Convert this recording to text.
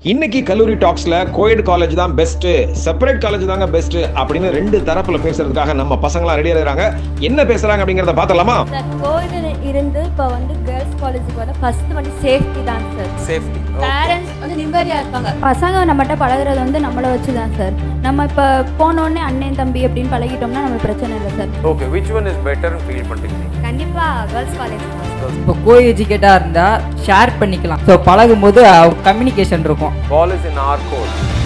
இன்னைக்கு கல்லூரி டாக்ஸ்ல கோயட் காலேஜ் தான் பெஸ்ட் செப்பரேட் காலேஜ் தாங்க பெஸ்ட் அப்படின்னு ரெண்டு தரப்புல பேசுறதுக்காக நம்ம பசங்களாம் ரெடியா இருக்காங்க என்ன பேசுறாங்க அப்படிங்கறத பார்த்தலாமா சார் கோவிட் இருந்து இப்போ வந்து கேர்ள்ஸ் காலேஜுக்கு வர ஃபர்ஸ்ட் வந்து சேஃப்டி தான் சார் சேஃப்டி பேரண்ட்ஸ் வந்து நிம்மதியாக இருக்காங்க பசங்க நம்மகிட்ட பழகுறது வந்து நம்மளை வச்சு தான் சார் நம்ம இப்போ போனோடனே அண்ணன் தம்பி அப்படின்னு பழகிட்டோம்னா நம்ம பிரச்சனை இல்லை sir okay which one is பெட்டர்னு ஃபீல் பண்ணுறீங்க கண்டிப்பாக கேர்ள்ஸ் காலேஜ் தான் இப்போ கோ எஜுகேட்டாக இருந்தால் ஷேர் பண்ணிக்கலாம் ஸோ பழகும்போது கம்யூனிகேஷன் இருக்கும் ball is in our code